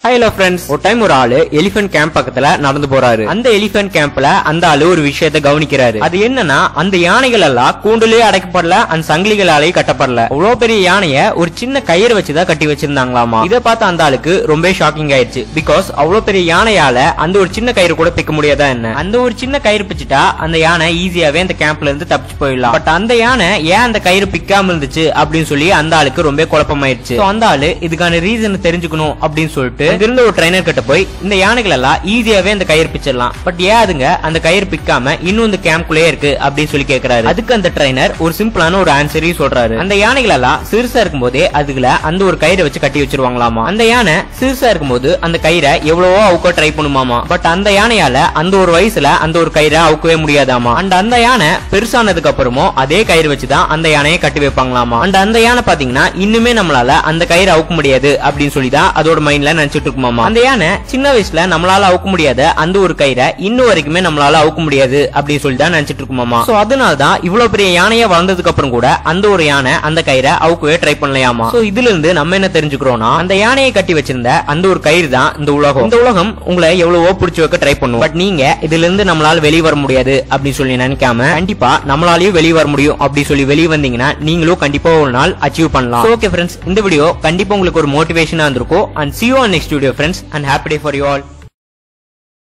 hello friends ஒரு time ஒரு ஆளு எலிஃபென்ட் கேம்ப் பக்கத்துல நடந்து போறாரு அந்த எலிஃபென்ட் கேம்ப்ல அந்த ஆளு ஒரு விஷயத்தை கவனிக்கிறாரு அது என்னன்னா அந்த யானைகள் எல்லாம் கூண்டுலயே அடைக்கப்படல அந்த சங்கிலிகளாலேயே கட்டப்படல அவ்வளவு பெரிய யானைய ஒரு சின்ன கயிறு வச்சுதான் கட்டி வச்சிருந்தாங்களாமா இதை பார்த்த அந்த ஆளுக்கு ரொம்ப ஷாக்கிங் ஆயிடுச்சு பிகாஸ் அவ்வளவு பெரிய யானையால அந்த ஒரு சின்ன கயிறு கூட பிக்க முடியாதா என்ன அந்த ஒரு சின்ன கயிறு பிச்சுட்டா அந்த யானை ஈஸியாவே அந்த கேம்ப்ல இருந்து தப்பிச்சு போயிடலாம் பட் அந்த யானை ஏன் அந்த கயிறு பிக்காம இருந்துச்சு அப்படின்னு சொல்லி அந்த ஆளுக்கு ரொம்ப குழப்பமாயிருச்சு So, அந்த ஆளு இதுக்கான ரீசன் தெரிஞ்சுக்கணும் அப்படின்னு சொல்லிட்டு அங்க இருந்த ஒரு ட்ரைனர் கிட்ட போய் இந்த யானைகள் எல்லாம் ஈஸியாவே அந்த கயிறு பிச்சிடலாம் பட் ஏன் அதுங்க அந்த கயிறு பிக்காம இன்னும் இந்த கேம்ப்குள்ளே இருக்கு அப்படின்னு சொல்லி கேக்குறாரு அதுக்கு அந்த ட்ரைனர் ஒரு சிம்பிளான ஒரு ஆன்சரையும் சொல்றாரு அந்த யானைகள் எல்லாம் சிறுசா இருக்கும் போதே அதுல அந்த ஒரு கயிறை வச்சு கட்டி வச்சிருவாங்களாமா அந்த யானை சிறுசா இருக்கும்போது அந்த கயிறை எவ்வளவோ அவுக்க ட்ரை பண்ணுமாமா பட் அந்த யானையால அந்த ஒரு வயசுல அந்த ஒரு கயிறை அவுக்கவே முடியாதாமா அண்ட் அந்த யானை பெருசானதுக்கு அப்புறமும் அதே கயிறு வச்சுதான் அந்த யானையை கட்டி வைப்பாங்களாமா அண்ட் அந்த யானை பாத்தீங்கன்னா இன்னுமே நம்மளால அந்த கயிறு அவுக்க முடியாது அப்படின்னு சொல்லி தான் அதோட மைண்ட்ல நினைச்சிட்டு இருக்குமாமா அந்த யானை சின்ன வயசுல நம்மளால அவுக்க முடியாத அந்த ஒரு கயிறை இன்னும் வரைக்குமே நம்மளால அவுக்க முடியாது அப்படின்னு சொல்லி தான் நினைச்சிட்டு இருக்குமாமா சோ அதனால தான் இவ்வளவு பெரிய யானையா வளர்ந்ததுக்கு அப்புறம் கூட அந்த ஒரு யானை அந்த கயிறை அவுக்கவே ட்ரை பண்ணலையாமா சோ இதுல இருந்து நம்ம என்ன தெரிஞ்சுக்கிறோம்னா அந்த யானையை கட்டி வச்சிருந்த அந்த ஒரு கயிறு தான் இந்த உலகம் இந்த உலகம் உங்களை எவ்வளவோ பிடிச்சு வைக்க ட்ரை பண்ணும் பட் நீங்க இதுல இருந்து நம்மளால வெளியே வர முடியாது அப்படின்னு சொல்லி நினைக்காம கண்டிப்பா நம்மளாலயும் வெளியே வர முடியும் அப்படி சொல்லி வெளியே வந்தீங்கன்னா நீங்களும் கண்டிப்பா ஒரு நாள் அச்சீவ் பண்ணலாம் ஓகே ஃப்ரெண்ட்ஸ் இந்த வீடியோ கண்டிப்பா உங்களுக்கு ஒரு மோட்டிவேஷனா இருந்திருக்கும் and see you on next video friends and happy day for you all